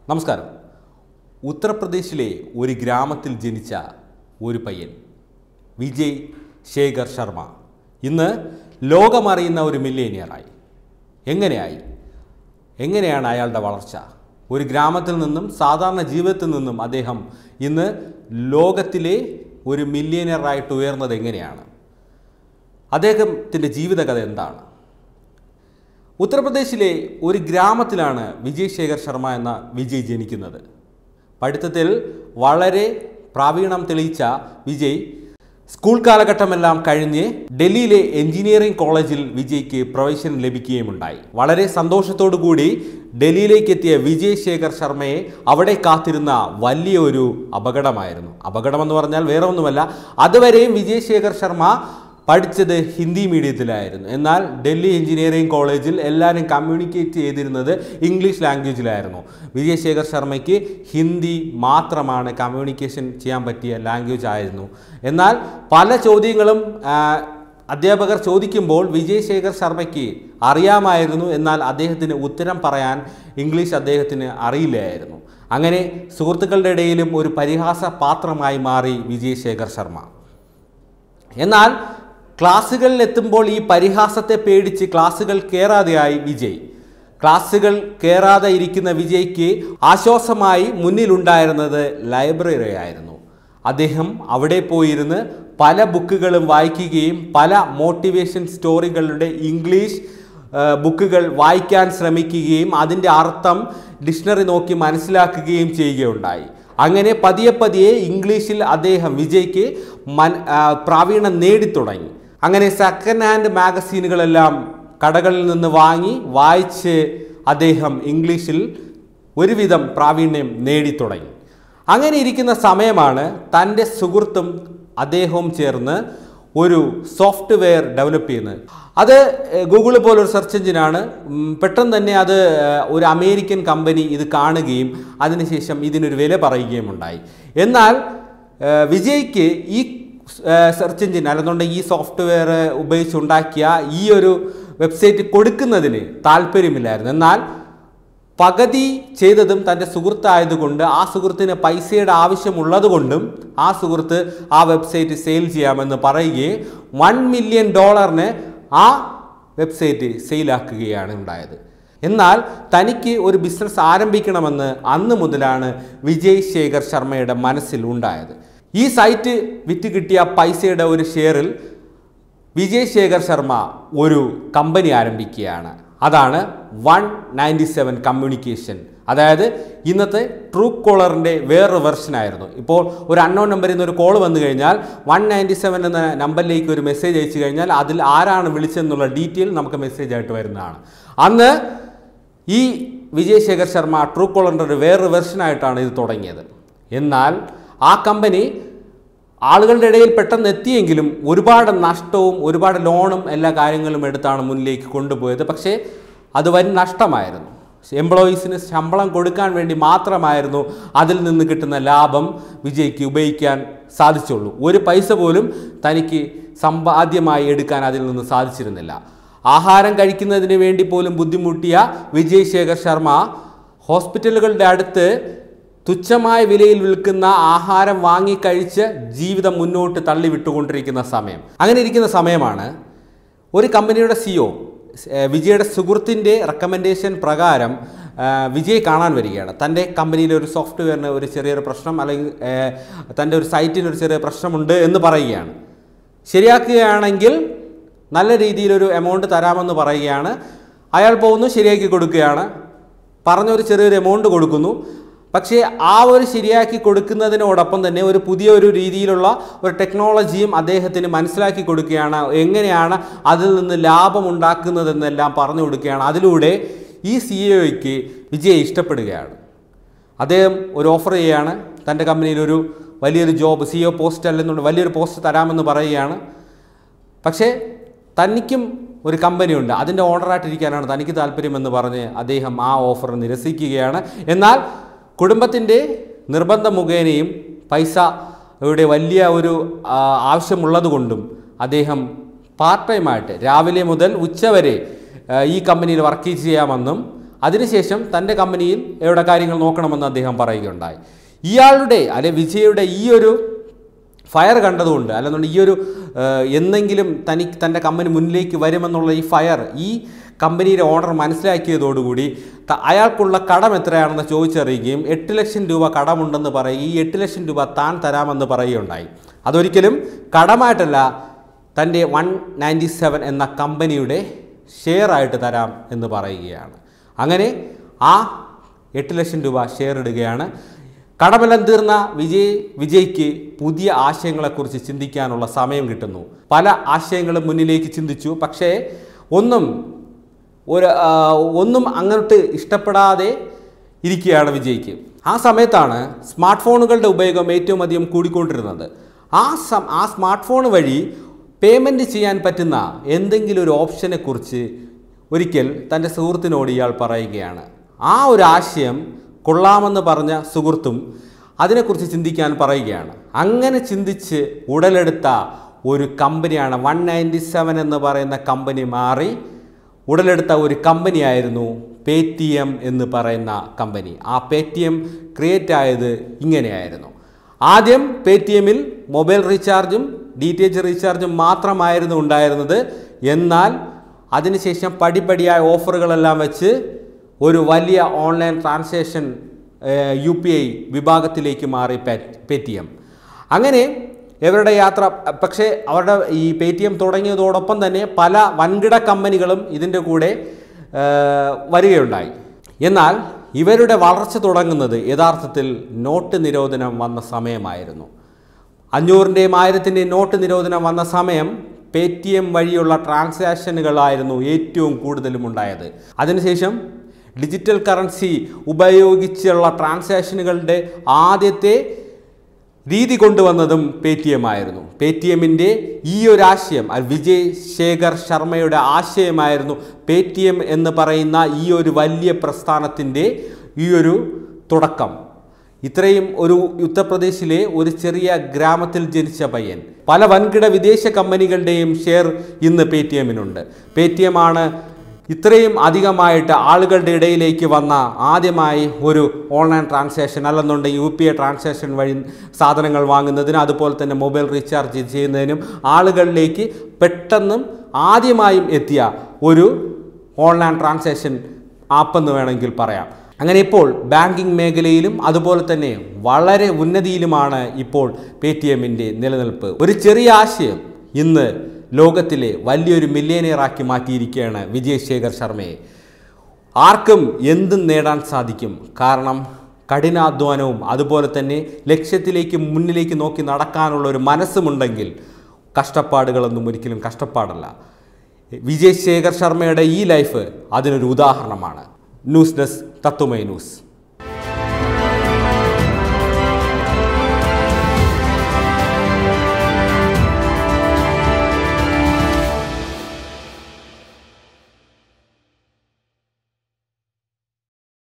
നമസ്കാരം ഉത്തർപ്രദേശിലെ ഒരു ഗ്രാമത്തിൽ ജനിച്ച ഒരു പയ്യൻ വിജയ് ശേഖർ ശർമ്മ ഇന്ന് ലോകമറിയുന്ന ഒരു മില്ലേനിയറായി എങ്ങനെയായി എങ്ങനെയാണ് അയാളുടെ വളർച്ച ഒരു ഗ്രാമത്തിൽ നിന്നും സാധാരണ ജീവിതത്തിൽ നിന്നും അദ്ദേഹം ഇന്ന് ലോകത്തിലെ ഒരു മില്ലിയനറായിട്ട് ഉയർന്നത് എങ്ങനെയാണ് അദ്ദേഹത്തിൻ്റെ ജീവിതകഥ എന്താണ് ഉത്തർപ്രദേശിലെ ഒരു ഗ്രാമത്തിലാണ് വിജയ് ശേഖർ ശർമ്മ എന്ന വിജയ് ജനിക്കുന്നത് പഠിത്തത്തിൽ വളരെ പ്രാവീണ്യം തെളിയിച്ച വിജയ് സ്കൂൾ കാലഘട്ടമെല്ലാം കഴിഞ്ഞ് ഡൽഹിയിലെ എഞ്ചിനീയറിംഗ് കോളേജിൽ വിജയ്ക്ക് പ്രവേശനം ലഭിക്കുകയുമുണ്ടായി വളരെ സന്തോഷത്തോടു കൂടി ഡൽഹിയിലേക്ക് എത്തിയ വിജയ് ശേഖർ ശർമ്മയെ അവിടെ കാത്തിരുന്ന വലിയൊരു അപകടമായിരുന്നു അപകടമെന്ന് പറഞ്ഞാൽ വേറെ ഒന്നുമല്ല അതുവരെയും വിജയ് ശേഖർ ശർമ്മ പഠിച്ചത് ഹിന്ദി മീഡിയത്തിലായിരുന്നു എന്നാൽ ഡൽഹി എഞ്ചിനീയറിംഗ് കോളേജിൽ എല്ലാവരും കമ്മ്യൂണിക്കേറ്റ് ചെയ്തിരുന്നത് ഇംഗ്ലീഷ് ലാംഗ്വേജിലായിരുന്നു വിജയശേഖർ ശർമ്മയ്ക്ക് ഹിന്ദി മാത്രമാണ് കമ്മ്യൂണിക്കേഷൻ ചെയ്യാൻ പറ്റിയ ലാംഗ്വേജ് ആയിരുന്നു എന്നാൽ പല ചോദ്യങ്ങളും ആ, അധ്യാപകർ ചോദിക്കുമ്പോൾ വിജയ് ശേഖർ ശർമ്മയ്ക്ക് അറിയാമായിരുന്നു എന്നാൽ അദ്ദേഹത്തിന് ഉത്തരം പറയാൻ ഇംഗ്ലീഷ് അദ്ദേഹത്തിന് അറിയില്ലായിരുന്നു അങ്ങനെ സുഹൃത്തുക്കളുടെ ഇടയിലും ഒരു പരിഹാസ പാത്രമായി മാറി വിജയ് ശേഖർ ശർമ്മ എന്നാൽ ക്ലാസ്സുകളിൽ എത്തുമ്പോൾ ഈ പരിഹാസത്തെ പേടിച്ച് ക്ലാസ്സുകൾ കയറാതെയായി വിജയ് ക്ലാസ്സുകൾ കയറാതെ ഇരിക്കുന്ന വിജയ്ക്ക് ആശ്വാസമായി മുന്നിലുണ്ടായിരുന്നത് ലൈബ്രറി ആയിരുന്നു അദ്ദേഹം അവിടെ പോയിരുന്ന് പല ബുക്കുകളും വായിക്കുകയും പല മോട്ടിവേഷൻ സ്റ്റോറികളുടെ ഇംഗ്ലീഷ് ആ, ബുക്കുകൾ വായിക്കാൻ ശ്രമിക്കുകയും അതിൻ്റെ അർത്ഥം ഡിക്ഷണറി നോക്കി മനസ്സിലാക്കുകയും ചെയ്യുകയുണ്ടായി അങ്ങനെ പതിയെ പതിയെ ഇംഗ്ലീഷിൽ അദ്ദേഹം വിജയ്ക്ക് മൻ ആ, പ്രാവീണ്യം നേടിത്തുടങ്ങി അങ്ങനെ സെക്കൻഡ് ഹാൻഡ് മാഗസീനുകളെല്ലാം കടകളിൽ നിന്ന് വാങ്ങി വായിച്ച് അദ്ദേഹം ഇംഗ്ലീഷിൽ ഒരുവിധം പ്രാവീണ്യം നേടിത്തുടങ്ങി അങ്ങനെ ഇരിക്കുന്ന സമയമാണ് തൻ്റെ സുഹൃത്തും അദ്ദേഹവും ചേർന്ന് ഒരു സോഫ്റ്റ്വെയർ ഡെവലപ്പ് ചെയ്യുന്നത് അത് ഗൂഗിൾ പോലൊരു സെർച്ച് എഞ്ചിനാണ് ഉം, പെട്ടെന്ന് തന്നെ അത് ഏഹ്, ഒരു അമേരിക്കൻ കമ്പനി ഇത് കാണുകയും അതിനുശേഷം ഇതിനൊരു വില പറയുകയും ഉണ്ടായി എന്നാൽ ഏഹ്, വിജയ്ക്ക് ഈ സെർച്ച് എഞ്ചിൻ അല്ലെന്നുണ്ടെങ്കിൽ ഈ സോഫ്റ്റ്വെയർ ഉപയോഗിച്ചുണ്ടാക്കിയ ഈ ഒരു വെബ്സൈറ്റ് കൊടുക്കുന്നതിന് താല്പര്യമില്ലായിരുന്നു എന്നാൽ പകുതി ചെയ്തതും തൻ്റെ സുഹൃത്തായതുകൊണ്ട് ആ സുഹൃത്തിന് പൈസയുടെ ആവശ്യമുള്ളതുകൊണ്ടും ആ സുഹൃത്ത് ആ വെബ്സൈറ്റ് സെയിൽ ചെയ്യാമെന്ന് പറയുകയും വൺ മില്യൺ ഡോളറിന് ആ വെബ്സൈറ്റ് സെയിലാക്കുകയാണ് ഉണ്ടായത് എന്നാൽ തനിക്ക് ഒരു ബിസിനസ് ആരംഭിക്കണമെന്ന് അന്ന് മുതലാണ് വിജയ് ശേഖർ ശർമ്മയുടെ മനസ്സിൽ ഉണ്ടായത് ഈ സൈറ്റ് വിറ്റ് കിട്ടിയ പൈസയുടെ ഒരു ഷെയറിൽ വിജയ് ശേഖർ ശർമ്മ ഒരു കമ്പനി ആരംഭിക്കുകയാണ് അതാണ് വൺ നയൻറ്റി സെവൻ കമ്മ്യൂണിക്കേഷൻ അതായത് ഇന്നത്തെ ട്രൂ കോളറിൻ്റെ വേറൊരു വെർഷനായിരുന്നു ഇപ്പോൾ ഒരു അൺനോൺ നമ്പറിൽ നിന്ന് ഒരു കോൾ വന്നു കഴിഞ്ഞാൽ വൺ നയൻറ്റി സെവൻ എന്ന നമ്പറിലേക്ക് ഒരു മെസ്സേജ് അയച്ചു കഴിഞ്ഞാൽ അതിൽ ആരാണ് വിളിച്ചതെന്നുള്ള ഡീറ്റെയിൽ നമുക്ക് മെസ്സേജ് ആയിട്ട് വരുന്നതാണ് അന്ന് ഈ വിജയ് ശേഖർ ശർമ്മ ട്രൂ കോളറിൻ്റെ ഒരു വേറൊരു വെർഷനായിട്ടാണ് ഇത് തുടങ്ങിയത് എന്നാൽ ആ കമ്പനി ആളുകളുടെ ഇടയിൽ പെട്ടെന്ന് എത്തിയെങ്കിലും ഒരുപാട് നഷ്ടവും ഒരുപാട് ലോണും എല്ലാ കാര്യങ്ങളും എടുത്താണ് മുന്നിലേക്ക് കൊണ്ടുപോയത് പക്ഷേ അത് വൻ നഷ്ടമായിരുന്നു എംപ്ലോയീസിന് ശമ്പളം കൊടുക്കാൻ വേണ്ടി മാത്രമായിരുന്നു അതിൽ നിന്ന് കിട്ടുന്ന ലാഭം വിജയ്ക്ക് ഉപയോഗിക്കാൻ സാധിച്ചുള്ളൂ ഒരു പൈസ പോലും തനിക്ക് സമ്പാദ്യമായി എടുക്കാൻ അതിൽ നിന്ന് സാധിച്ചിരുന്നില്ല ആഹാരം കഴിക്കുന്നതിന് വേണ്ടി പോലും ബുദ്ധിമുട്ടിയ വിജയ് ശേഖർ ശർമ്മ ഹോസ്പിറ്റലുകളുടെ അടുത്ത് തുച്ഛമായ വിലയിൽ വിൽക്കുന്ന ആഹാരം വാങ്ങിക്കഴിച്ച് ജീവിതം മുന്നോട്ട് തള്ളിവിട്ടുകൊണ്ടിരിക്കുന്ന സമയം അങ്ങനെ ഇരിക്കുന്ന സമയമാണ് ഒരു കമ്പനിയുടെ സിഒ വിജയുടെ സുഹൃത്തിൻ്റെ റെക്കമെൻഡേഷൻ പ്രകാരം ആ, വിജയ് കാണാൻ വരികയാണ് തൻ്റെ കമ്പനിയിലെ ഒരു സോഫ്റ്റ്വെയറിന് ഒരു ചെറിയൊരു പ്രശ്നം അല്ലെങ്കിൽ ഏ, തൻ്റെ ഒരു സൈറ്റിന് ഒരു ചെറിയ പ്രശ്നമുണ്ട് എന്ന് പറയുകയാണ് ശരിയാക്കുകയാണെങ്കിൽ നല്ല രീതിയിലൊരു എമൗണ്ട് തരാമെന്ന് പറയുകയാണ് അയാൾ പോകുന്നു ശരിയാക്കി കൊടുക്കുകയാണ് പറഞ്ഞ ഒരു ചെറിയൊരു എമൗണ്ട് കൊടുക്കുന്നു പക്ഷേ ആ ഒരു ശരിയാക്കി കൊടുക്കുന്നതിനോടൊപ്പം തന്നെ ഒരു പുതിയ ഒരു രീതിയിലുള്ള ഒരു ടെക്നോളജിയും അദ്ദേഹത്തിന് മനസ്സിലാക്കി കൊടുക്കുകയാണ് എങ്ങനെയാണ് അതിൽ നിന്ന് ലാഭം ഉണ്ടാക്കുന്നതെന്നെല്ലാം പറഞ്ഞു കൊടുക്കുകയാണ് അതിലൂടെ ഈ സി എക്ക് വിജയ് ഇഷ്ടപ്പെടുകയാണ് അദ്ദേഹം ഒരു ഓഫർ ചെയ്യുകയാണ് തൻ്റെ കമ്പനിയിൽ ഒരു വലിയൊരു ജോബ് സി ഒ പോസ്റ്റ് അല്ലെന്നുണ്ട് വലിയൊരു പോസ്റ്റ് തരാമെന്ന് പറയുകയാണ് പക്ഷേ തനിക്കും ഒരു കമ്പനിയുണ്ട് അതിൻ്റെ ഓണറായിട്ടിരിക്കാനാണ് തനിക്ക് താല്പര്യമെന്ന് പറഞ്ഞ് അദ്ദേഹം ആ ഓഫർ നിരസിക്കുകയാണ് എന്നാൽ കുടുംബത്തിൻ്റെ നിർബന്ധം മുഖേനയും പൈസ യുടെ വലിയ ഒരു ആ, ആവശ്യമുള്ളതുകൊണ്ടും അദ്ദേഹം പാർട്ട് ടൈമായിട്ട് രാവിലെ മുതൽ ഉച്ചവരെ ആ, ഈ കമ്പനിയിൽ വർക്ക് ചെയ്യാമെന്നും അതിനുശേഷം തൻ്റെ കമ്പനിയിൽ എവിടെ കാര്യങ്ങൾ നോക്കണമെന്ന് അദ്ദേഹം പറയുകയുണ്ടായി ഇയാളുടെ അല്ലെ വിജയുടെ ഈ ഒരു ഫയർ കണ്ടതുകൊണ്ട് അല്ലെന്നുണ്ടെങ്കിൽ ഈ ഒരു ഏഹ്, എന്നെങ്കിലും തനിക്ക് തൻ്റെ കമ്പനി മുന്നിലേക്ക് വരുമെന്നുള്ള ഈ ഫയർ ഈ കമ്പനിയുടെ ഓണർ മനസ്സിലാക്കിയതോടുകൂടി ത- അയാൾക്കുള്ള കടം എത്രയാണെന്ന് ചോദിച്ചറിയുകയും എട്ട് ലക്ഷം രൂപ കടമുണ്ടെന്ന് പറയുകയും ഈ എട്ട് ലക്ഷം രൂപ താൻ തരാമെന്ന് പറയുകയുണ്ടായി അതൊരിക്കലും കടമായിട്ടല്ല തൻ്റെ വൺ നയൻറ്റി സെവൻ എന്ന കമ്പനിയുടെ ഷെയർ ആയിട്ട് തരാം എന്ന് പറയുകയാണ് അങ്ങനെ ആ എട്ട് ലക്ഷം രൂപ ഷെയർ ഇടുകയാണ് കടമെല്ലാം തീർന്ന വിജയ് വിജയ്ക്ക് പുതിയ ആശയങ്ങളെക്കുറിച്ച് ചിന്തിക്കാനുള്ള സമയം കിട്ടുന്നു പല ആശയങ്ങളും മുന്നിലേക്ക് ചിന്തിച്ചു പക്ഷേ ഒന്നും ഒരു ആ, ഒന്നും അങ്ങോട്ട് ഇഷ്ടപ്പെടാതെ ഇരിക്കുകയാണ് വിജയ്ക്ക് ആ സമയത്താണ് സ്മാർട്ട് ഫോണുകളുടെ ഉപയോഗം ഏറ്റവും അധികം കൂടിക്കൊണ്ടിരുന്നത് ആ സം ആ സ്മാർട്ട് ഫോൺ വഴി പേയ്മെൻറ്റ് ചെയ്യാൻ പറ്റുന്ന എന്തെങ്കിലും ഒരു ഓപ്ഷനെക്കുറിച്ച് ഒരിക്കൽ തൻ്റെ സുഹൃത്തിനോട് ഇയാൾ പറയുകയാണ് ആ ഒരു ആശയം കൊള്ളാമെന്ന് പറഞ്ഞ സുഹൃത്തും അതിനെക്കുറിച്ച് ചിന്തിക്കാൻ പറയുകയാണ് അങ്ങനെ ചിന്തിച്ച് ഉടലെടുത്ത ഒരു കമ്പനിയാണ് വൺ നയൻറ്റി സെവൻ എന്ന് പറയുന്ന കമ്പനി മാറി ഉടലെടുത്ത ഒരു കമ്പനിയായിരുന്നു പേ ടി എം എന്ന് പറയുന്ന കമ്പനി ആ പേ ടി എം ക്രിയേറ്റ് ആയത് ഇങ്ങനെയായിരുന്നു ആദ്യം പേ ടി എമ്മിൽ മൊബൈൽ റീചാർജും ഡി ടി എച്ച് റീചാർജും മാത്രമായിരുന്നു ഉണ്ടായിരുന്നത് എന്നാൽ അതിനുശേഷം പടിപടിയായ ഓഫറുകളെല്ലാം വെച്ച് ഒരു വലിയ online transaction U P I വിഭാഗത്തിലേക്ക് മാറി പേ ടി എം അങ്ങനെ ഇവരുടെ യാത്ര പക്ഷേ അവരുടെ ഈ പേ ടി എം തുടങ്ങിയതോടൊപ്പം തന്നെ പല വൻകിട കമ്പനികളും ഇതിൻ്റെ കൂടെ ആ, വരികയുണ്ടായി എന്നാൽ ഇവരുടെ വളർച്ച തുടങ്ങുന്നത് യഥാർത്ഥത്തിൽ നോട്ട് നിരോധനം വന്ന സമയമായിരുന്നു അഞ്ഞൂറിൻ്റെയും ആയിരത്തിൻ്റെയും നോട്ട് നിരോധനം വന്ന സമയം പേ ടി എം വഴിയുള്ള ട്രാൻസാക്ഷനുകളായിരുന്നു ഏറ്റവും കൂടുതലും ഉണ്ടായത് അതിനുശേഷം ഡിജിറ്റൽ കറൻസി ഉപയോഗിച്ചുള്ള ട്രാൻസാക്ഷനുകളുടെ ആദ്യത്തെ രീതി കൊണ്ടുവന്നതും പേ ടി എം ആയിരുന്നു പേ ടി എമ്മിൻ്റെ ഈ ഒരു ആശയം അത് വിജയ് ശേഖർ ശർമ്മയുടെ ആശയമായിരുന്നു പേ ടി എം എന്ന് പറയുന്ന ഈ ഒരു വലിയ പ്രസ്ഥാനത്തിൻ്റെ ഈ ഒരു തുടക്കം ഇത്രയും ഒരു ഉത്തർപ്രദേശിലെ ഒരു ചെറിയ ഗ്രാമത്തിൽ ജനിച്ച പയ്യൻ പല വൻകിട വിദേശ കമ്പനികളുടെയും ഷെയർ ഇന്ന് പേ ടി എമ്മിനുണ്ട് പേ ടി എം ആണ് ഇത്രയും അധികമായിട്ട് ആളുകളുടെ ഇടയിലേക്ക് വന്ന ആദ്യമായി ഒരു ഓൺലൈൻ ട്രാൻസാക്ഷൻ അല്ലെന്നുണ്ടെങ്കിൽ യു പി ഐ ട്രാൻസാക്ഷൻ വഴി സാധനങ്ങൾ വാങ്ങുന്നതിനും അതുപോലെ തന്നെ മൊബൈൽ റീചാർജ് ചെയ്യുന്നതിനും ആളുകളിലേക്ക് പെട്ടെന്നും ആദ്യമായും എത്തിയ ഒരു ഓൺലൈൻ ട്രാൻസാക്ഷൻ ആപ്പെന്ന് വേണമെങ്കിൽ പറയാം അങ്ങനെ ഇപ്പോൾ ബാങ്കിങ് മേഖലയിലും അതുപോലെ തന്നെ വളരെ ഉന്നതിയിലുമാണ് ഇപ്പോൾ പേ ടി എമ്മിൻ്റെ നിലനിൽപ്പ് ഒരു ചെറിയ ആശയം ഇന്ന് ലോകത്തിലെ വലിയൊരു മില്ലേനിയറാക്കി മാറ്റിയിരിക്കുകയാണ് വിജയ് ശേഖർ ശർമ്മയെ ആർക്കും എന്തും നേടാൻ സാധിക്കും കാരണം കഠിനാധ്വാനവും അതുപോലെ തന്നെ ലക്ഷ്യത്തിലേക്ക് മുന്നിലേക്ക് നോക്കി നടക്കാനുള്ള ഒരു മനസ്സുമുണ്ടെങ്കിൽ കഷ്ടപ്പാടുകളൊന്നും ഒരിക്കലും കഷ്ടപ്പാടല്ല വിജയ് ശേഖർ ശർമ്മയുടെ ഈ ലൈഫ് അതിനൊരു ഉദാഹരണമാണ് ന്യൂസ് ഡെസ്ക് തത്വമൈ ന്യൂസ്